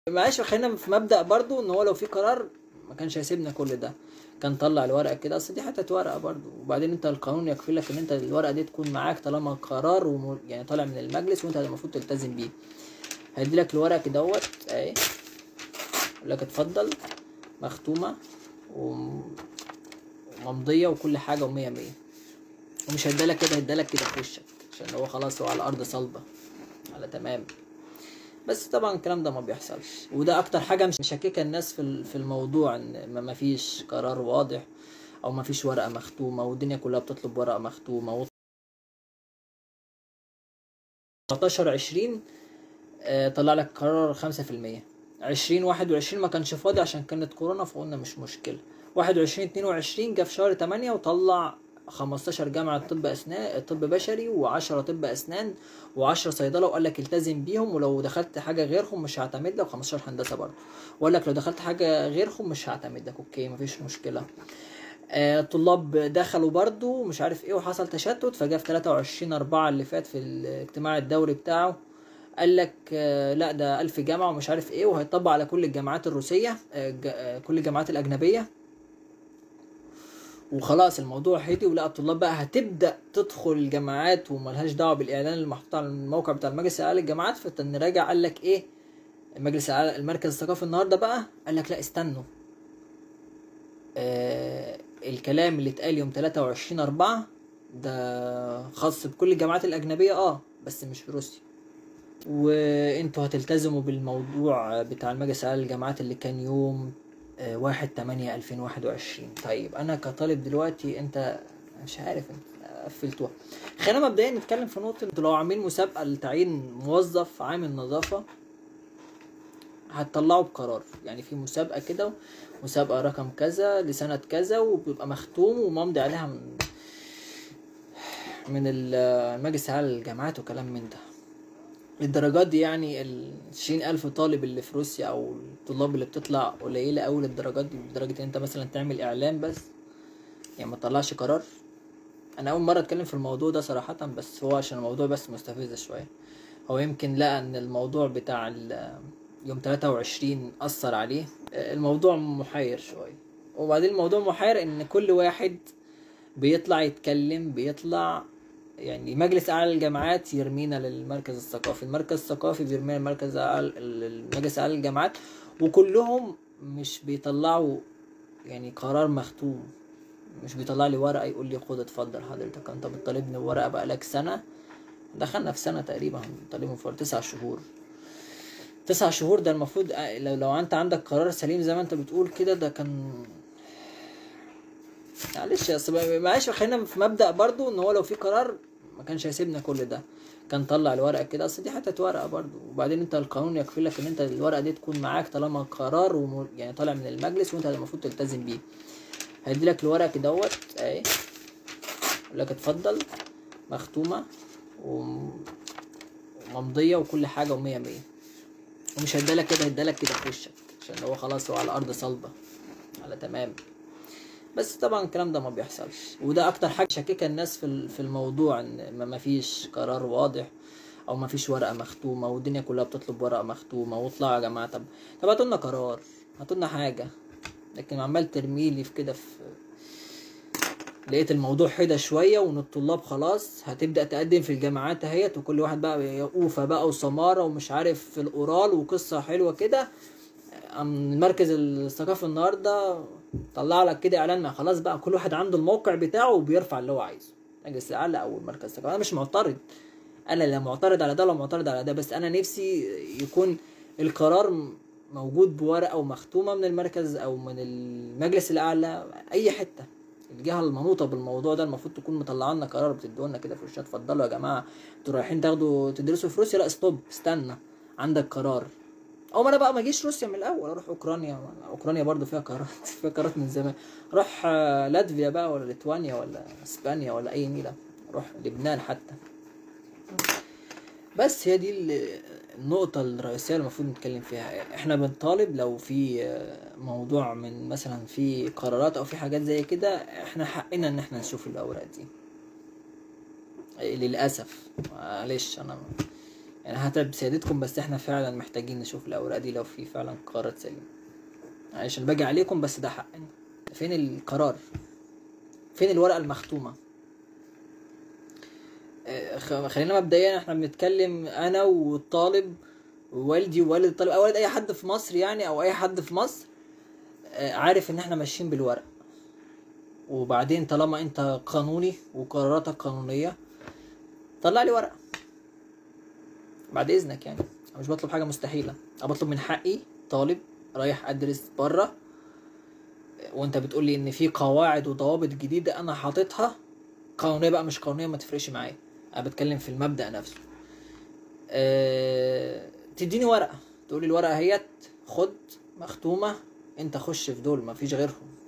معلش خلينا في مبدأ برضو ان هو لو في قرار ما كانش هيسيبنا كل ده كان طلع الورقه كده اصل دي حته ورقه برضو وبعدين انت القانون يكفي لك ان انت الورقه دي تكون معاك طالما قرار وم... يعني طالع من المجلس وانت المفروض تلتزم بيه هيدي لك الورقه كده اهوت اهي يقول لك اتفضل مختومه وم- وممضيه وكل حاجه ومية مية ومش هيدالك كده هيدالك كده في وشك عشان هو خلاص هو على ارض صلبه على تمام بس طبعا الكلام ده ما بيحصلش وده اكتر حاجه مش مشككه الناس في ال- في الموضوع ان ما ما فيش قرار واضح او ما فيش ورقه مختومه والدنيا كلها بتطلب ورقه مختومه و 19 20 آه، طلع لك قرار 5% 20 21 ما كانش فاضي عشان كانت كورونا فقلنا مش مشكله 21 22 جه في شهر 8 وطلع 15 جامعة طب أسنان طب بشري و10 طب أسنان و10 صيدلة وقال لك التزم بيهم ولو دخلت حاجة غيرهم مش هعتمد لك و15 هندسة برضه وقال لك لو دخلت حاجة غيرهم مش هعتمد لك أوكي مفيش مشكلة آه، الطلاب دخلوا برضو مش عارف ايه وحصل تشتت فجاء في 23 4 اللي فات في الاجتماع الدوري بتاعه قال لك آه، لا ده ألف جامعة ومش عارف ايه وهيطبق على كل الجامعات الروسية آه، ج- آه، كل الجامعات الأجنبية وخلاص الموضوع هدي ولقى الطلاب بقى هتبدأ تدخل الجامعات وملهاش دعوة بالإعلان اللي محطوط على الموقع بتاع المجلس الأعلى للجامعات فنراجع قال لك ايه المجلس الأعلى المركز الثقافي النهارده بقى قال لك لا استنوا آه الكلام اللي اتقال يوم 23 4 ده خاص بكل الجامعات الأجنبية اه بس مش في روسيا وانتوا هتلتزموا بالموضوع بتاع المجلس الأعلى للجامعات اللي كان يوم آه، واحد تمانية ألفين واحد وعشرين طيب أنا كطالب دلوقتي أنت مش عارف انت قفلتوها خلينا مبدئيا نتكلم في نقطة انتوا لو عاملين مسابقة لتعيين موظف عامل نظافة هتطلعوا بقرار يعني في مسابقة كده مسابقة رقم كذا لسنة كذا وبيبقى مختوم وممضي عليها من من المجلس الأعلى للجامعات وكلام من ده الدرجات دي يعني العشرين ألف طالب اللي في روسيا أو الطلاب اللي بتطلع قليلة أوي للدرجات دي لدرجة إن أنت مثلا تعمل إعلان بس يعني ما تطلعش قرار أنا أول مرة أتكلم في الموضوع ده صراحة بس هو عشان الموضوع بس مستفز شوية هو يمكن لقى إن الموضوع بتاع ال- يوم 23 أثر عليه الموضوع محير شوية وبعدين الموضوع محير إن كل واحد بيطلع يتكلم بيطلع يعني مجلس اعلى الجامعات يرمينا للمركز الثقافي المركز الثقافي بيرمينا للمركز اعلى المجلس اعلى الجامعات وكلهم مش بيطلعوا يعني قرار مختوم مش بيطلع لي ورقه يقول لي خد اتفضل حضرتك انت بتطالبني بورقه بقالك سنه دخلنا في سنه تقريبا طالبهم في تسع شهور تسع شهور ده المفروض لو لو انت عندك قرار سليم زي ما انت بتقول كده ده كان معلش يا اصل معلش خلينا في مبدأ برضو ان هو لو في قرار ما كانش هيسيبنا كل ده كان طلع الورقه كده اصل دي حته ورقه برضو وبعدين انت القانون يكفي لك ان انت الورقه دي تكون معاك طالما قرار وم... يعني طالع من المجلس وانت المفروض تلتزم بيه هيدي لك الورقه كده اهوت اهي يقول لك اتفضل مختومه وم- وممضيه وكل حاجه ومية مية ومش هيدالك كده هيدالك كده في وشك عشان هو خلاص هو على ارض صلبه على تمام بس طبعا الكلام ده ما بيحصلش وده اكتر حاجه شككه الناس في ال- في الموضوع ان ما- ما فيش قرار واضح او ما فيش ورقه مختومه والدنيا كلها بتطلب ورقه مختومه واطلعوا يا جماعه طب طب هاتوا لنا قرار هاتوا لنا حاجه لكن عمال ترميلي في كده في لقيت الموضوع حده شويه وان الطلاب خلاص هتبدا تقدم في الجامعات اهيت وكل واحد بقى يقوفه بقى وسماره ومش عارف في الاورال وقصه حلوه كده أم المركز الثقافي النهارده طلع لك كده اعلان ما خلاص بقى كل واحد عنده الموقع بتاعه وبيرفع اللي هو عايزه مجلس الاعلى او المركز الثقافي انا مش معترض انا لا معترض على ده ولا معترض على ده بس انا نفسي يكون القرار م- موجود بورقه ومختومه من المركز او من المجلس الاعلى اي حته الجهه المنوطه بالموضوع ده المفروض تكون مطلعه لنا قرار بتدوا لنا كده في وشنا اتفضلوا يا جماعه انتوا رايحين تاخدوا تدرسوا في روسيا لا ستوب استنى عندك قرار او ما انا بقى ما اجيش روسيا من الاول اروح اوكرانيا اوكرانيا برضو فيها قرارات فيها قرارات من زمان اروح آه، لاتفيا بقى ولا ليتوانيا ولا اسبانيا ولا اي نيله اروح لبنان حتى بس هي دي ال- النقطة الرئيسية اللي المفروض نتكلم فيها احنا بنطالب لو في آه، موضوع من مثلا في قرارات او في حاجات زي كده احنا حقنا ان احنا نشوف الاوراق دي للاسف معلش انا يعني هتعب سيادتكم بس احنا فعلا محتاجين نشوف الاوراق دي لو في فعلا قرارات سليمه عشان باجي عليكم بس ده حقنا فين القرار فين الورقه المختومه آه، خ- خلينا مبدئيا احنا بنتكلم انا والطالب ووالدي ووالد الطالب او والد اي حد في مصر يعني او اي حد في مصر آه، عارف ان احنا ماشيين بالورق وبعدين طالما انت قانوني وقراراتك قانونيه طلع لي ورقه بعد اذنك يعني أنا مش بطلب حاجه مستحيله انا بطلب من حقي طالب رايح ادرس بره وانت بتقول لي ان في قواعد وضوابط جديده انا حاططها قانونيه بقى مش قانونيه ما تفرقش معايا انا بتكلم في المبدا نفسه أه... تديني ورقه تقول لي الورقه اهيت خد مختومه انت خش في دول ما فيش غيرهم